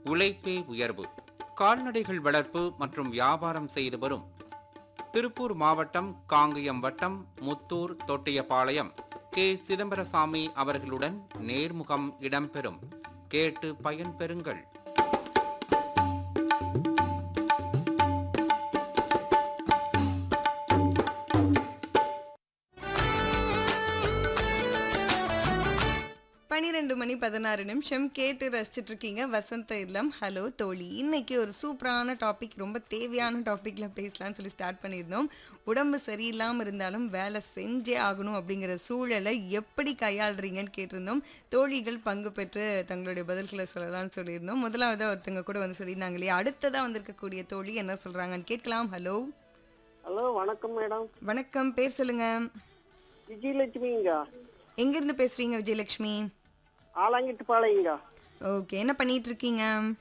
உழைப்பே உயர்வு கால்நடைகள் வளர்ப்பு மற்றும் வியாபாரம் செய்து வரும் திருப்பூர் மாவட்டம் காங்கயம் வட்டம் முத்தூர் தொட்டியபாளையம் கே சிதம்பரசாமி அவர்களுடன் நேர்முகம் இடம்பெறும் கேட்டு பயன்பெறுங்கள் பன்னிரெண்டு மணி பதினாறு நிமிஷம் கேட்டு ரசிச்சிட்டு இருக்கீங்க வசந்த இல்லம் ஹலோ தோழி இன்னைக்கு ஒரு சூப்பரான டாபிக் ரொம்ப தேவையான டாபிக்ல பேசலாம்னு சொல்லி ஸ்டார்ட் பண்ணியிருந்தோம் உடம்பு சரியில்லாமல் இருந்தாலும் வேலை செஞ்சே ஆகணும் அப்படிங்கிற சூழலை எப்படி கையாளுறீங்கன்னு கேட்டிருந்தோம் தோழிகள் பங்கு பெற்று தங்களுடைய பதில்களை சொல்லலாம்னு சொல்லியிருந்தோம் முதலாவது ஒருத்தங்க கூட வந்து சொல்லியிருந்தாங்க இல்லையா அடுத்ததாக வந்திருக்கக்கூடிய தோழி என்ன சொல்றாங்கன்னு கேட்கலாம் ஹலோ ஹலோ வணக்கம் மேடம் வணக்கம் பேர் சொல்லுங்க விஜயலட்சுமிங்க எங்கிருந்து பேசுறீங்க விஜயலட்சுமி ஆலாங்கிட்டுப்பாளையங்க ஓகே என்ன பண்ணிட்டு இருக்கீங்க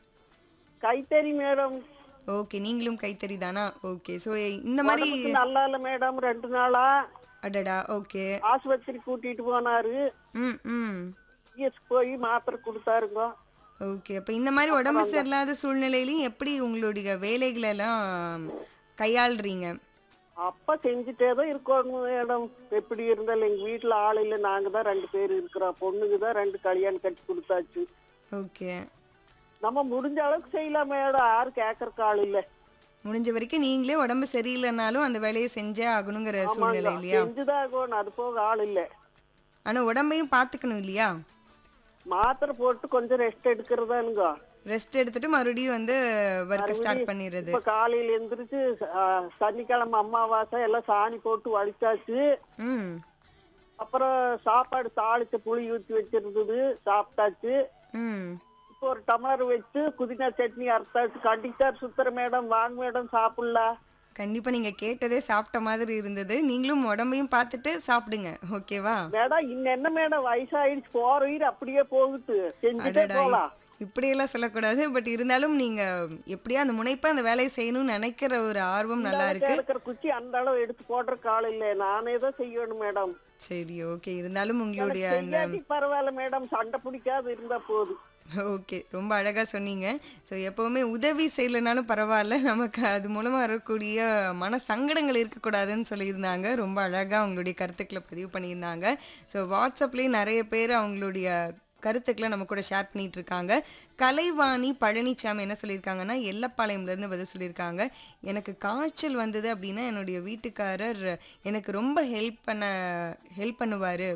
கைத்தறி மேடம் ஓகே நீங்களும் கைத்தறி தானா ஓகே ஸோ இந்த மாதிரி உடம்புக்கு நல்லா இல்ல மேடம் ரெண்டு நாளா அடடா ஓகே ஆஸ்பத்திரி கூட்டிட்டு போனாரு ம் ம் இஎஸ் போய் மாத்திரை கொடுத்தாருங்க ஓகே அப்போ இந்த மாதிரி உடம்பு சரியில்லாத சூழ்நிலையிலையும் எப்படி உங்களுடைய வேலைகளை எல்லாம் கையாளுறீங்க அப்ப செஞ்சுட்டே தான் இருக்கணும் மேடம் எப்படி இருந்தாலும் எங்க வீட்டுல ஆள் இல்ல நாங்க தான் ரெண்டு பேர் இருக்கிறோம் பொண்ணுக்கு தான் ரெண்டு கல்யாணம் கட்டி கொடுத்தாச்சு ஓகே நம்ம முடிஞ்ச அளவுக்கு செய்யலாம் மேடம் யாரும் கேட்கறக்கு ஆள் இல்ல முடிஞ்ச வரைக்கும் நீங்களே உடம்பு சரியில்லைனாலும் அந்த வேலையை செஞ்சே ஆகணுங்கிற சூழ்நிலை ஆமாங்க இல்லையா செஞ்சுதான் ஆகணும் அது போக ஆள் இல்ல ஆனா உடம்பையும் பார்த்துக்கணும் இல்லையா மாத்திரை போட்டு கொஞ்சம் ரெஸ்ட் எடுக்கிறதானுங்க ரெஸ்ட் எடுத்துட்டு மறுபடியும் வந்து ஒர்க்கை ஸ்டார்ட் பண்ணிடுறது இப்ப காலையில எந்திரிச்சு ஆ, சனிக்கிழமை அமாவாசை எல்லாம் சாணி போட்டு வலிச்சாச்சு ம் அப்புறம் சாப்பாடு தாளிச்ச புளி ஊத்தி வச்சிருந்தது சாப்பிட்டாச்சு ம் இப்போ ஒரு டம்ளர் வச்சு புதினா சட்னி அரைத்தாச்சு கண்டிச்சார் சுத்தர மேடம் வாங்க மேடம் சாப்பிடலாம் கண்டிப்பா நீங்க கேட்டதே சாப்பிட்ட மாதிரி இருந்தது நீங்களும் உடம்பையும் பார்த்துட்டு சாப்பிடுங்க ஓகேவா மேடம் இன்ன என்ன மேடம் வயசாயிடுச்சு போற உயிர் அப்படியே போகுது செஞ்சுட்டே அடடா, போலாம் இப்படியெல்லாம் சொல்லக்கூடாது பட் இருந்தாலும் நீங்க எப்படியா அந்த முனைப்பா அந்த வேலையை செய்யணும்னு நினைக்கிற ஒரு ஆர்வம் நல்லா இருக்கு இருக்கிற குச்சி அந்த அளவு எடுத்து போடுற கால் இல்ல நானே தான் செய்யணும் மேடம் சரி ஓகே இருந்தாலும் உங்களுடைய அந்த செய்யாட்டி பரவாயில்ல மேடம் சண்டை பிடிக்காது இருந்தா போதும் ஓகே ரொம்ப அழகா சொன்னீங்க ஸோ எப்பவுமே உதவி செய்யலைனாலும் பரவாயில்ல நமக்கு அது மூலமா வரக்கூடிய மன சங்கடங்கள் இருக்கக்கூடாதுன்னு சொல்லியிருந்தாங்க ரொம்ப அழகா அவங்களுடைய கருத்துக்களை பதிவு பண்ணியிருந்தாங்க ஸோ வாட்ஸ்அப்லேயும் நிறைய பேர் அவங்களுடைய கருத்துக்களை நம்ம கூட ஷேர் பண்ணிட்டு இருக்காங்க கலைவாணி பழனிசாமி என்ன சொல்லியிருக்காங்கன்னா எல்லப்பாளையம்லேருந்து பதில் சொல்லியிருக்காங்க எனக்கு காய்ச்சல் வந்தது அப்படின்னா என்னுடைய வீட்டுக்காரர் எனக்கு ரொம்ப ஹெல்ப் பண்ண ஹெல்ப் பண்ணுவார்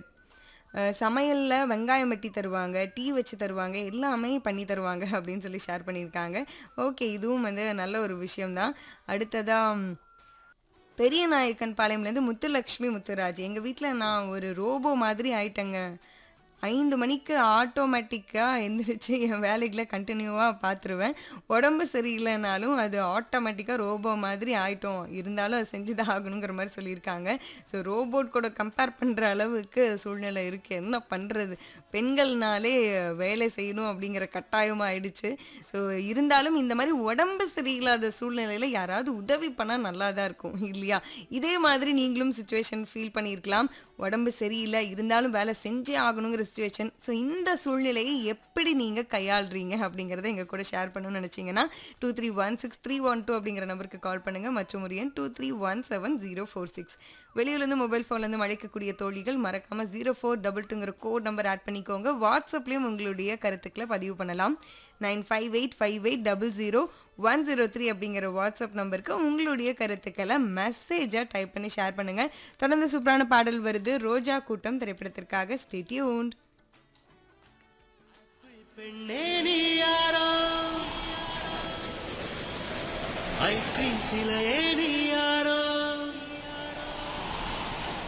சமையலில் வெங்காயம் வெட்டி தருவாங்க டீ வச்சு தருவாங்க எல்லாமே பண்ணி தருவாங்க அப்படின்னு சொல்லி ஷேர் பண்ணியிருக்காங்க ஓகே இதுவும் வந்து நல்ல ஒரு விஷயம்தான் அடுத்ததாக பெரிய நாயக்கன் பாளையம்லேருந்து முத்துலக்ஷ்மி முத்துராஜ் எங்கள் வீட்டில் நான் ஒரு ரோபோ மாதிரி ஆயிட்டேங்க ஐந்து மணிக்கு ஆட்டோமேட்டிக்காக எந்திரிச்சு என் வேலைகளை கண்டினியூவாக பார்த்துருவேன் உடம்பு சரியில்லைனாலும் அது ஆட்டோமேட்டிக்காக ரோபோ மாதிரி ஆயிட்டோம் இருந்தாலும் அது செஞ்சு தான் ஆகணுங்கிற மாதிரி சொல்லியிருக்காங்க ஸோ ரோபோட் கூட கம்பேர் பண்ணுற அளவுக்கு சூழ்நிலை இருக்குது என்ன பண்ணுறது பெண்கள்னாலே வேலை செய்யணும் அப்படிங்கிற கட்டாயம் ஆயிடுச்சு ஸோ இருந்தாலும் இந்த மாதிரி உடம்பு சரியில்லாத சூழ்நிலையில் யாராவது உதவி பண்ணால் நல்லா தான் இருக்கும் இல்லையா இதே மாதிரி நீங்களும் சுச்சுவேஷன் ஃபீல் பண்ணியிருக்கலாம் உடம்பு சரியில்லை இருந்தாலும் வேலை செஞ்சே ஆகணுங்கிற சுச்சுவேஷன் ஸோ இந்த சூழ்நிலையை எப்படி நீங்கள் கையாளுறீங்க அப்படிங்கிறத எங்கள் கூட ஷேர் பண்ணணும்னு நினச்சிங்கன்னா two three one six three one two அப்படிங்கிற நம்பருக்கு கால் பண்ணுங்கள் மற்றும் ஒரு எண் two three one seven zero four six வெளியூர்லேருந்து மொபைல் ஃபோன்லேருந்து அழைக்கக்கூடிய தோழிகள் மறக்காமல் ஜீரோ ஃபோர் டபுள் டூங்கிற கோட் நம்பர் ஆட் பண்ணிக்கோங்க வாட்ஸ்அப்லேயும் உங்களுடைய கருத்துக்களை பதிவு பண்ணலாம் nine five eight five eight double zero one zero three அப்படிங்கிற வாட்ஸ்அப் நம்பருக்கு உங்களுடைய கருத்துக்களை மெசேஜாக டைப் பண்ணி ஷேர் பண்ணுங்கள் தொடர்ந்து சூப்பரான பாடல் வருது ரோஜா கூட்டம் திரைப்படத்திற்காக ஸ்டேட்யூன்ட் பெண்ணே நீ யாரோ ஐஸ்கிரீம் சிலையே நீ யாரோ